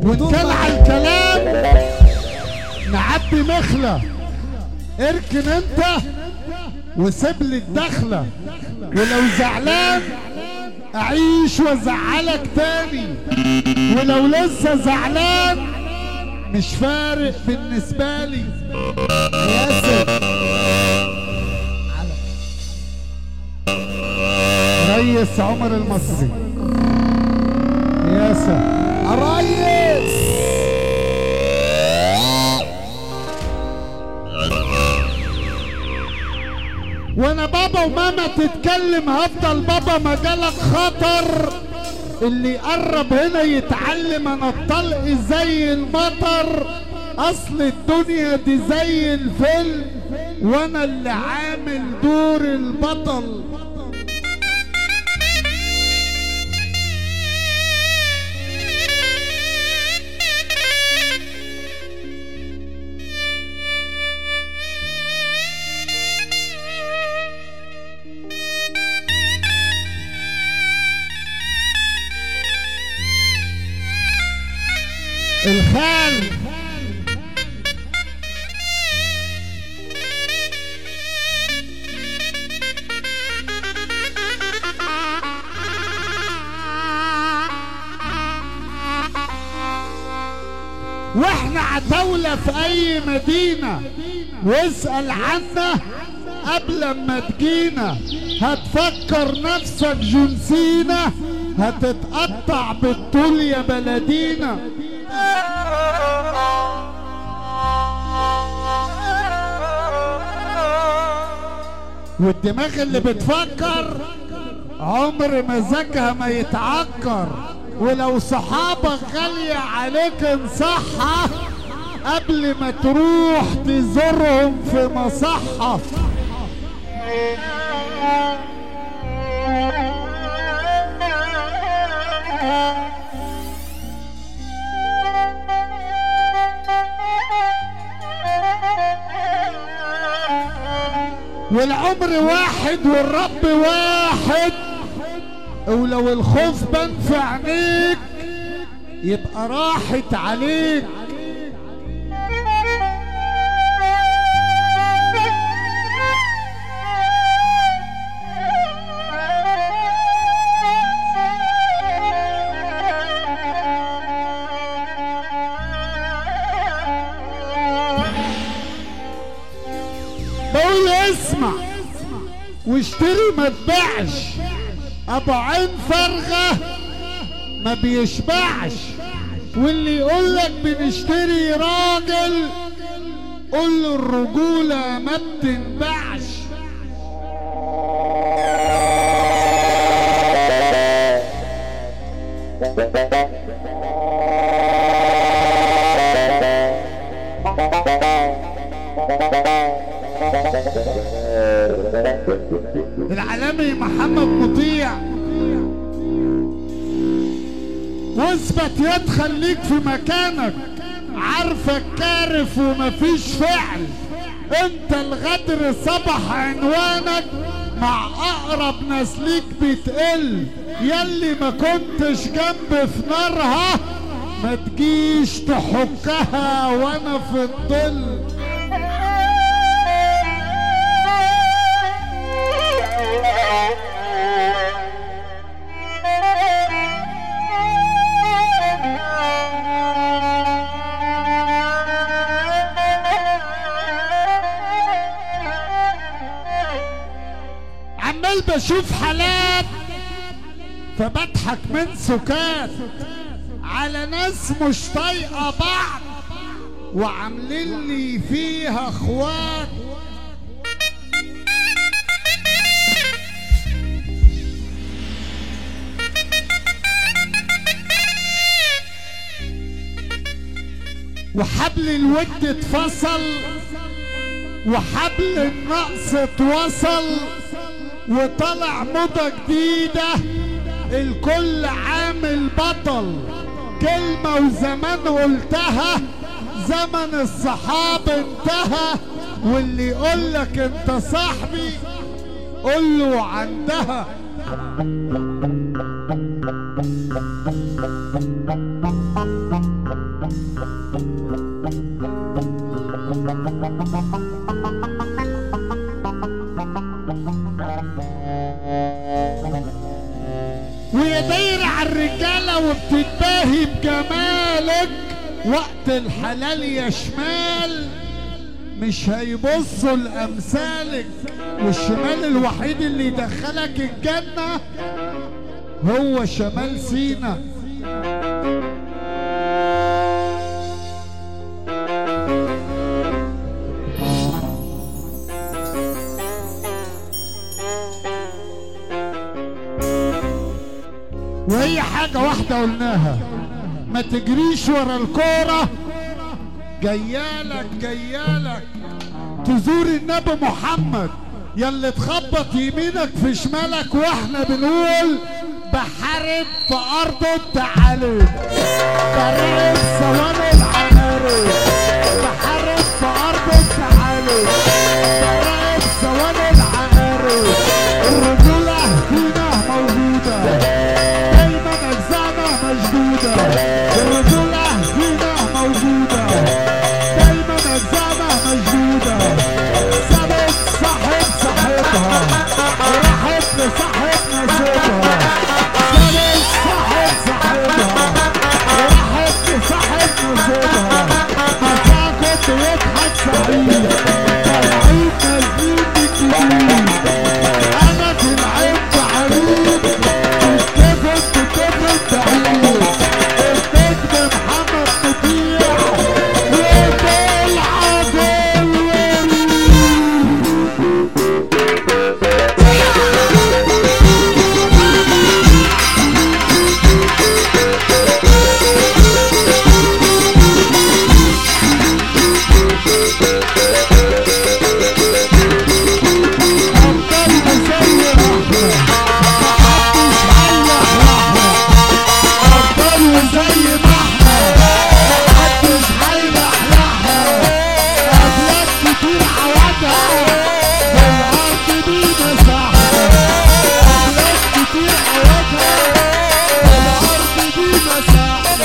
وان كان على الكلام نعبي مخلة اركن انت وسيب لي الدخلة ولو زعلان اعيش وازعلك تاني ولو لسه زعلان مش فارق بالنسبة لي ياسر ريس عمر المصري ياسر الريس وانا بابا وماما تتكلم هفضل بابا مجالك خطر اللي يقرب هنا يتعلم انا الطلق زي المطر اصل الدنيا دي زي الفيلم وانا اللي عامل دور البطل الخال واحنا عتاولة في اي مدينة واسأل عنا قبل ما تجينا هتفكر نفسك جون سينا هتتقطع بالطول يا بلدينا والدماغ اللي بتفكر عمر مزاجها ما يتعكر ولو صحابك غالية عليك انصحها قبل ما تروح تزورهم في مصحة والعمر واحد والرب واحد ولو الخوف بان في عينيك يبقى راحت عليك بقول اسمع واشتري ما تبيعش ابو عين فارغه ما بيشبعش واللي يقول لك بنشتري راجل قول له الرجوله ما بتنبعش العالمي محمد مطيع واثبت يد خليك في مكانك عارفك كارف ومفيش فعل انت الغدر صبح عنوانك مع اقرب ناس ليك بتقل يلي ما كنتش جنب في نارها ما تجيش تحكها وانا في الظل عمال بشوف حالات فبضحك من سكات على ناس مش طايقه بعض وعاملين لي فيها اخوات وحبل الود اتفصل وحبل النقص اتوصل وطلع موضة جديدة الكل عامل بطل كلمة وزمان قلتها زمن الصحاب انتهى واللي يقولك انت صاحبي قوله عندها ويا دايرة على الرجالة وبتتباهي بجمالك وقت الحلال يا شمال مش هيبصوا لأمثالك والشمال الوحيد اللي يدخلك الجنة هو شمال سينا وهي حاجة واحدة قلناها ما تجريش ورا الكورة جيالك جيالك تزور النبي محمد يلي تخبط يمينك في شمالك واحنا بنقول بحارب في ارضه التعالي برعب ثواني العماري بحارب في ارضه التعالي برعب ثواني العماري الرجولة فينا موجودة دايما اجزانا مشدودة الرجولة فينا موجودة دايما اجزانا مشدودة سابت صاحب صاحبها راحت لصاحب نسيبها سابت صاحب صاحبها راحت لصاحب نسيبها مساء كنت يضحك سعيد طالعين نازلين بالجديد انا في العيب عريض الكفن بكفن بعيد النجم محمد مطيع وطلع عدل أفضل زي رحمة محدش علق رحمة أفضل زي ما احنا محدش هيلح لحمة أبلاد كتير عوضها بالأرض دي مساحة أبلاد كتير عوضها بالأرض دي مساحة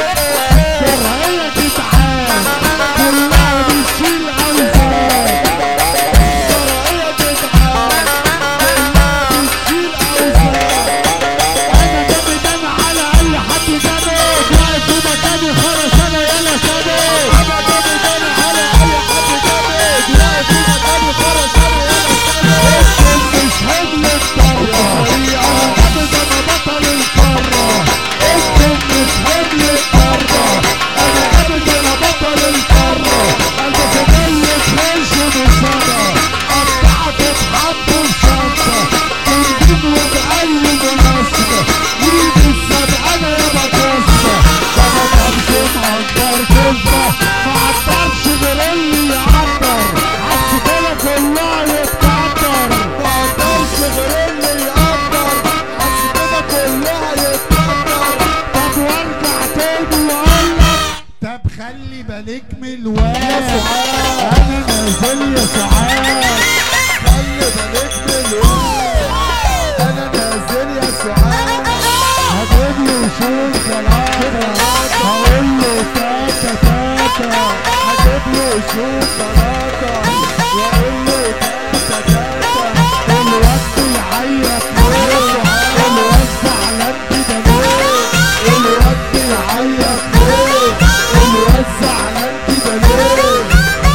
كرهية جدعان كلها بتشيل أوزان كرهية جدعان كلها بتشيل أوزان انا جامد انا على اي حد جامد واقف في مكاني خرس انا يلا سامد انا جامد انا على اي حد جامد واقف في مكاني خرس انا يلا سامد انتم مش حمل القاره انا جامد انا بطل القاره انتم مش حمل القاره انا جامد انا بطل القاره انا تميز خش من سنه قطعت اتحط الشنطه تنجيب وبأي مناسبة مين السبع انا يا بكاسة انا بمشي مقدر كلمة ما عبرش غير اللي يعبر عالسكالة كلها يتكبر ما عبرش غير اللي يعبر عالسكالة كلها يتكبر طب وارجع تاني واقولك طب خلي بالك من الواد انا نازل يا سعاد خلي بالك من الواد انا نازل يا سعاد هجيب له شوز ثلاثة هقول له تاتا تاتا هجيب له شوف ثلاثة واقول له تاتا تاتا الواد يعيط ليه الواد زعلان كده ليه الواد يعيط ليه الواد زعلان كده ليه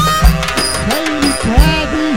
خليك هادي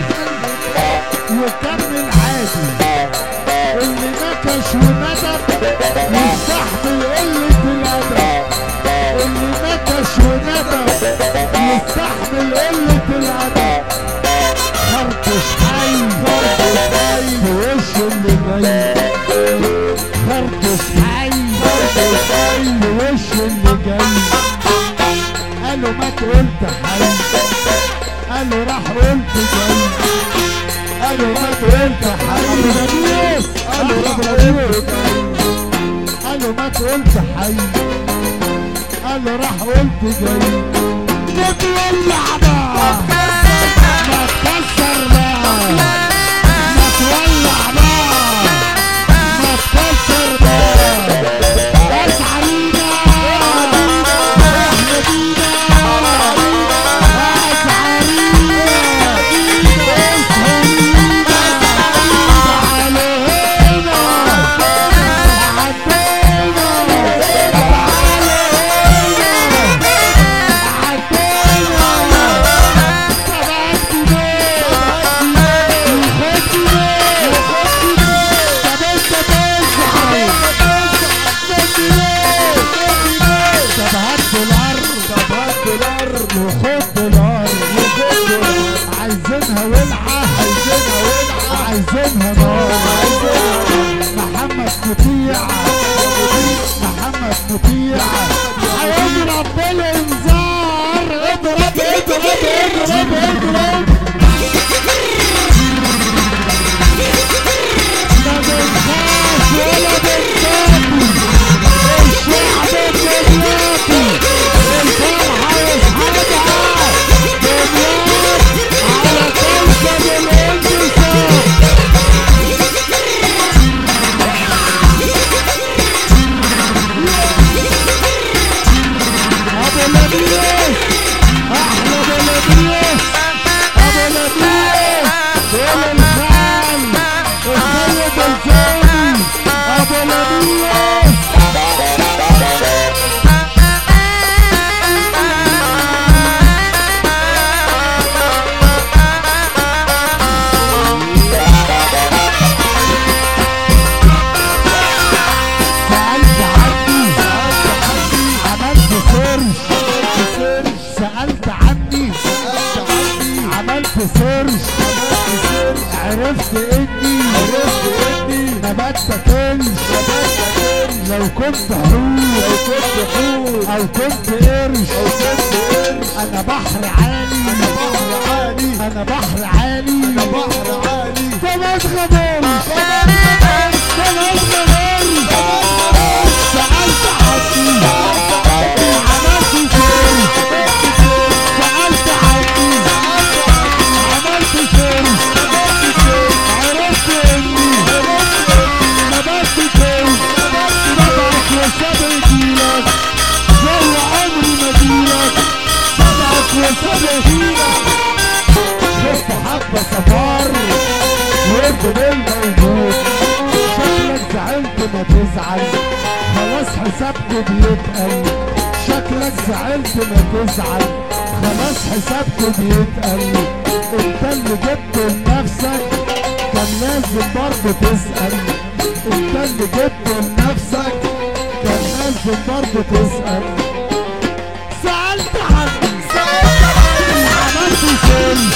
وكمل عادي اللي نكش وندب يستحمل قلة الأدب اللي نكش وندب يستحمل قلة الأدب خرطش حي خرطش حي في وش اللي جاي خرطش حي خرطش حي في وش اللي جاي قالوا ما قلت حي قالوا راح قلت جاي قالوا ما قلت حي نبيس قالوا راح قلت جاي قالوا ما قلت حي قالوا راح قلت جاي تتولع بقى ما تكسر بقى ما تولع بقى ما تكسر بقى اسعرينا سيرش عملت سيرش سألت عني سألت عني عملت سيرش عملت سيرش عرفت اني عرفت اني نبات كنز نبات كنز لو كنت حوت لو كنت حوت او كنت قرش او كنت قرش انا بحر عالي انا بحر عالي انا بحر عالي انا بحر عالي كمان غدار كمان غدار سألت عني عملت سيرش سألت عني عملت سيرش عرفت اني نبات كنز سبعك وسبع جيلك زي عمري ما جيلك سبعك وسبع جيلك شفت حبة سفر وقفت بالموجود شكلك زعلت ما تزعل خلاص حسابكوا بيتقل شكلك زعلت ما تزعل خلاص حسابكوا بيتقل انت اللي جبته لنفسك كان لازم برضه تسأل انت اللي جبته لنفسك كان لازم برضه تسأل سألت عني عملت سن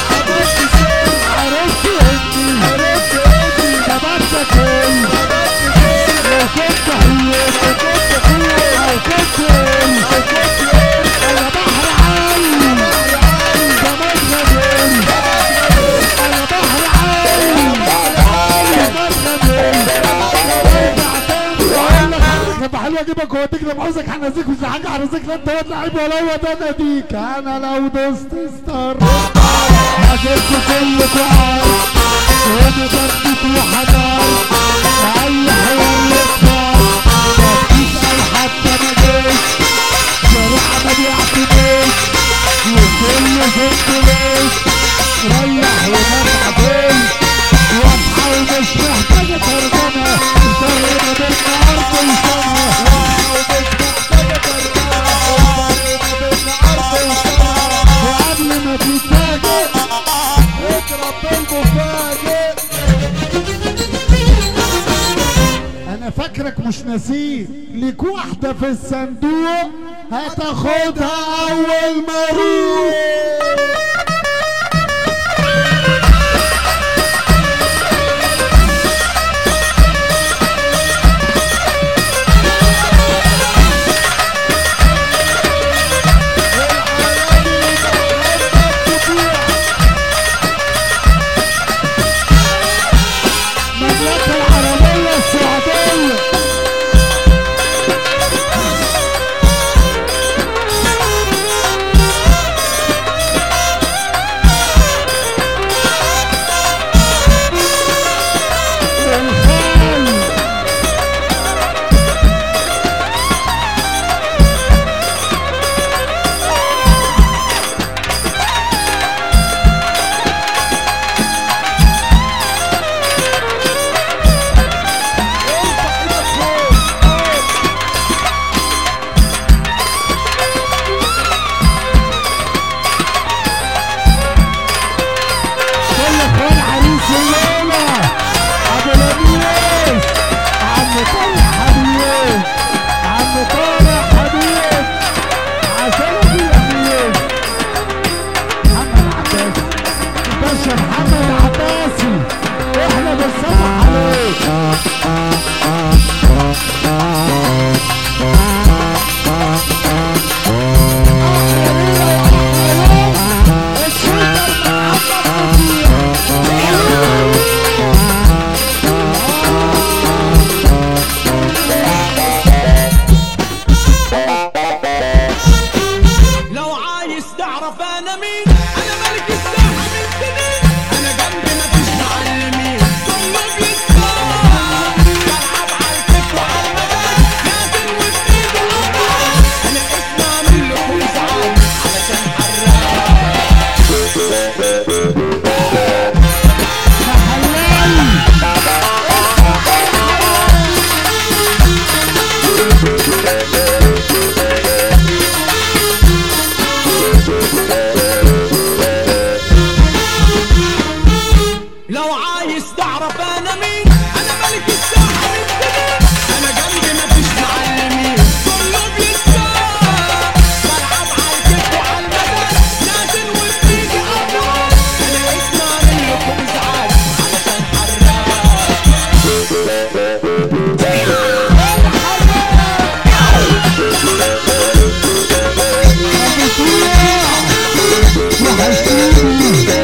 عرفت اني نباتك ايه لو كنت حيوت او كنت ايه انا بحر عالي كمان غدير انا بحر عالي كمان غدير ارجع تاني واقول لك كنت حلوه اجيبك واديك لما عاوزك هنزيك مش حاجه هنزيك لا انت واد لعيب ولا هو ده ناديك انا لو دوست ستار هجيبكوا كلكوا عار وانا بردك وحنان اي حوار يكبر ما تسأل حتى ما جيش شريعة ما بيعتمدش وكل فيك ليش ريح ونفع فين واضحة ومش محتاجة ترجمة الفرق ما بين أرض وسما وقبل ما تتفاجئ اضرب بالمفاجئ انا فاكرك مش ناسيه ليك واحدة في الصندوق هتاخدها اول ما اروح المملكة العربية السعودية الخال كل اخوان عريس الليلة ابو لميس عم طارق حبيب عم طارق حبيب عشان ابو لميس محمد عباسي باشا محمد عباسي احنا بنصبح عليك لو عايز تعرف انا مين انا ملك الساحه من سنين انا جنبي مفيش معلمين كله بيتفرج بلعب على الكتف وعلى المجال لازم وبايدي الابطال انا اسمي اعمل لكم ازعاج علشان حراق محلال العالمين